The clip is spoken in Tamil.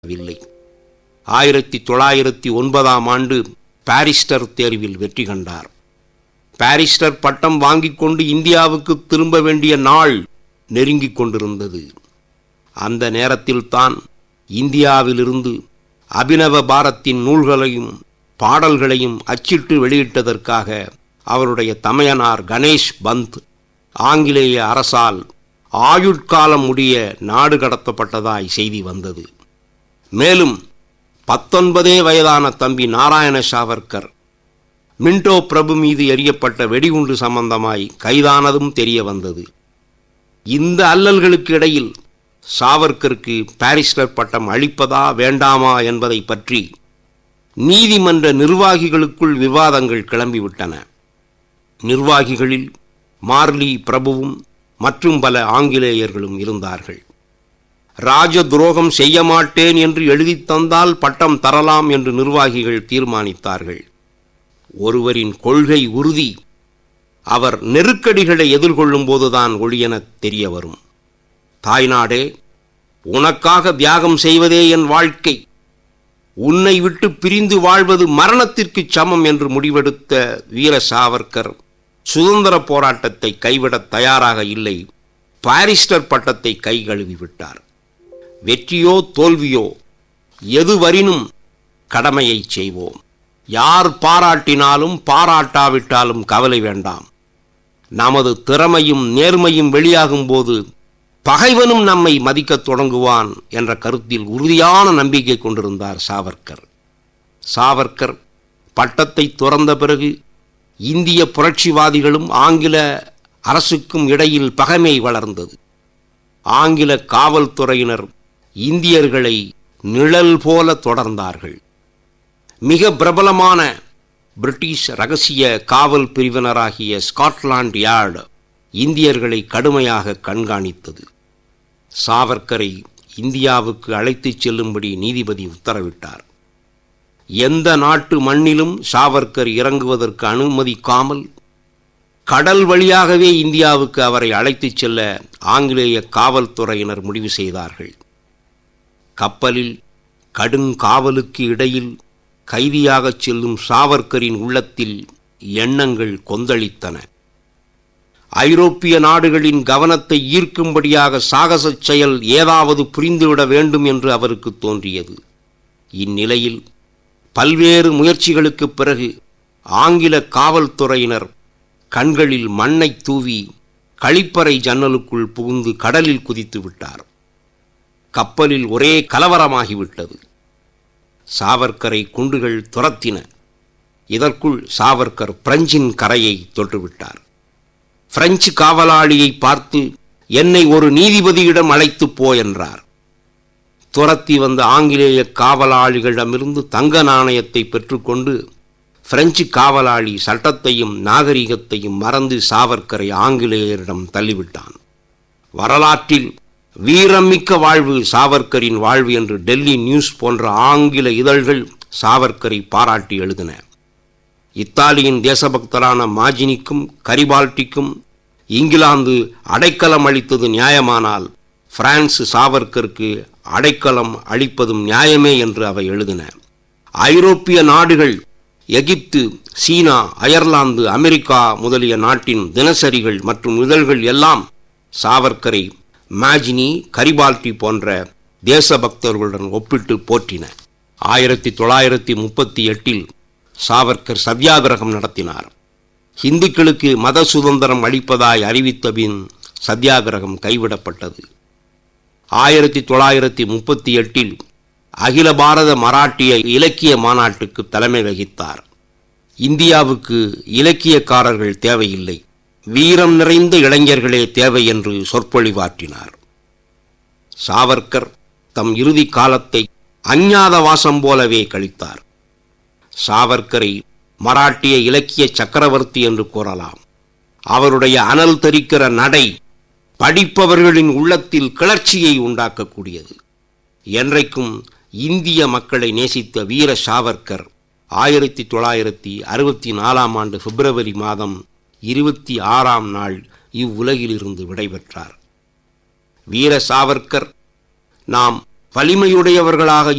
வில்லை ஆயிரத்தி தொள்ளாயிரத்தி ஒன்பதாம் ஆண்டு பாரிஸ்டர் தேர்வில் வெற்றி கண்டார் பாரிஸ்டர் பட்டம் வாங்கிக் கொண்டு இந்தியாவுக்கு திரும்ப வேண்டிய நாள் நெருங்கிக் கொண்டிருந்தது அந்த நேரத்தில்தான் இந்தியாவிலிருந்து அபினவ பாரத்தின் நூல்களையும் பாடல்களையும் அச்சிட்டு வெளியிட்டதற்காக அவருடைய தமையனார் கணேஷ் பந்த் ஆங்கிலேய அரசால் ஆயுட்காலம் முடிய நாடு கடத்தப்பட்டதாய் செய்தி வந்தது மேலும் பத்தொன்பதே வயதான தம்பி நாராயண சாவர்கர் மின்டோ பிரபு மீது எரியப்பட்ட வெடிகுண்டு சம்பந்தமாய் கைதானதும் தெரிய வந்தது இந்த அல்லல்களுக்கு இடையில் சாவர்கருக்கு பாரிஸ்டர் பட்டம் அளிப்பதா வேண்டாமா என்பதை பற்றி நீதிமன்ற நிர்வாகிகளுக்குள் விவாதங்கள் கிளம்பிவிட்டன நிர்வாகிகளில் மார்லி பிரபுவும் மற்றும் பல ஆங்கிலேயர்களும் இருந்தார்கள் ராஜ துரோகம் செய்ய மாட்டேன் என்று எழுதித் தந்தால் பட்டம் தரலாம் என்று நிர்வாகிகள் தீர்மானித்தார்கள் ஒருவரின் கொள்கை உறுதி அவர் நெருக்கடிகளை எதிர்கொள்ளும் போதுதான் ஒளியெனத் தெரிய வரும் தாய்நாடே உனக்காக தியாகம் செய்வதே என் வாழ்க்கை உன்னை விட்டு பிரிந்து வாழ்வது மரணத்திற்குச் சமம் என்று முடிவெடுத்த வீர சாவர்கர் சுதந்திர போராட்டத்தை கைவிடத் தயாராக இல்லை பாரிஸ்டர் பட்டத்தை கை கழுவி விட்டார் வெற்றியோ தோல்வியோ எதுவரினும் கடமையைச் செய்வோம் யார் பாராட்டினாலும் பாராட்டாவிட்டாலும் கவலை வேண்டாம் நமது திறமையும் நேர்மையும் வெளியாகும் போது பகைவனும் நம்மை மதிக்கத் தொடங்குவான் என்ற கருத்தில் உறுதியான நம்பிக்கை கொண்டிருந்தார் சாவர்கர் சாவர்கர் பட்டத்தை துறந்த பிறகு இந்திய புரட்சிவாதிகளும் ஆங்கில அரசுக்கும் இடையில் பகைமை வளர்ந்தது ஆங்கில காவல்துறையினர் இந்தியர்களை நிழல் போல தொடர்ந்தார்கள் மிக பிரபலமான பிரிட்டிஷ் ரகசிய காவல் பிரிவினராகிய ஸ்காட்லாண்ட் யார்டு இந்தியர்களை கடுமையாக கண்காணித்தது சாவர்கரை இந்தியாவுக்கு அழைத்துச் செல்லும்படி நீதிபதி உத்தரவிட்டார் எந்த நாட்டு மண்ணிலும் சாவர்கர் இறங்குவதற்கு அனுமதிக்காமல் கடல் வழியாகவே இந்தியாவுக்கு அவரை அழைத்துச் செல்ல ஆங்கிலேய காவல்துறையினர் முடிவு செய்தார்கள் கப்பலில் கடுங்காவலுக்கு இடையில் கைதியாகச் செல்லும் சாவர்கரின் உள்ளத்தில் எண்ணங்கள் கொந்தளித்தன ஐரோப்பிய நாடுகளின் கவனத்தை ஈர்க்கும்படியாக சாகசச் செயல் ஏதாவது புரிந்துவிட வேண்டும் என்று அவருக்கு தோன்றியது இந்நிலையில் பல்வேறு முயற்சிகளுக்குப் பிறகு ஆங்கில காவல்துறையினர் கண்களில் மண்ணை தூவி கழிப்பறை ஜன்னலுக்குள் புகுந்து கடலில் குதித்து விட்டார் கப்பலில் ஒரே கலவரமாகிவிட்டது சாவர்கரை குண்டுகள் துரத்தின இதற்குள் சாவர்கர் பிரெஞ்சின் கரையை தொட்டுவிட்டார் பிரெஞ்சு காவலாளியை பார்த்து என்னை ஒரு நீதிபதியிடம் அழைத்துப் போ என்றார் துரத்தி வந்த ஆங்கிலேய காவலாளிகளிடமிருந்து தங்க நாணயத்தை பெற்றுக்கொண்டு பிரெஞ்சு காவலாளி சட்டத்தையும் நாகரிகத்தையும் மறந்து சாவர்கரை ஆங்கிலேயரிடம் தள்ளிவிட்டான் வரலாற்றில் வீரமிக்க வாழ்வு சாவர்கரின் வாழ்வு என்று டெல்லி நியூஸ் போன்ற ஆங்கில இதழ்கள் சாவர்கரை பாராட்டி எழுதின இத்தாலியின் தேசபக்தரான மாஜினிக்கும் கரிபால்டிக்கும் இங்கிலாந்து அடைக்கலம் அளித்தது நியாயமானால் பிரான்ஸ் சாவர்கருக்கு அடைக்கலம் அளிப்பதும் நியாயமே என்று அவை எழுதின ஐரோப்பிய நாடுகள் எகிப்து சீனா அயர்லாந்து அமெரிக்கா முதலிய நாட்டின் தினசரிகள் மற்றும் இதழ்கள் எல்லாம் சாவர்கரை மாஜினி கரிபால்டி போன்ற தேசபக்தர்களுடன் ஒப்பிட்டு போற்றின ஆயிரத்தி தொள்ளாயிரத்தி முப்பத்தி எட்டில் சாவர்கர் சத்தியாகிரகம் நடத்தினார் இந்துக்களுக்கு மத சுதந்திரம் அளிப்பதாய் அறிவித்த பின் சத்தியாகிரகம் கைவிடப்பட்டது ஆயிரத்தி தொள்ளாயிரத்தி முப்பத்தி எட்டில் அகில பாரத மராட்டிய இலக்கிய மாநாட்டுக்கு தலைமை வகித்தார் இந்தியாவுக்கு இலக்கியக்காரர்கள் தேவையில்லை வீரம் நிறைந்த இளைஞர்களே தேவை என்று சொற்பொழிவாற்றினார் சாவர்கர் தம் இறுதி காலத்தை அஞ்ஞாத வாசம் போலவே கழித்தார் சாவர்கரை மராட்டிய இலக்கிய சக்கரவர்த்தி என்று கூறலாம் அவருடைய அனல் தெரிக்கிற நடை படிப்பவர்களின் உள்ளத்தில் கிளர்ச்சியை உண்டாக்கக்கூடியது என்றைக்கும் இந்திய மக்களை நேசித்த வீர சாவர்கர் ஆயிரத்தி தொள்ளாயிரத்தி அறுபத்தி நாலாம் ஆண்டு பிப்ரவரி மாதம் இருபத்தி ஆறாம் நாள் இவ்வுலகிலிருந்து விடைபெற்றார் வீர சாவர்கர் நாம் வலிமையுடையவர்களாக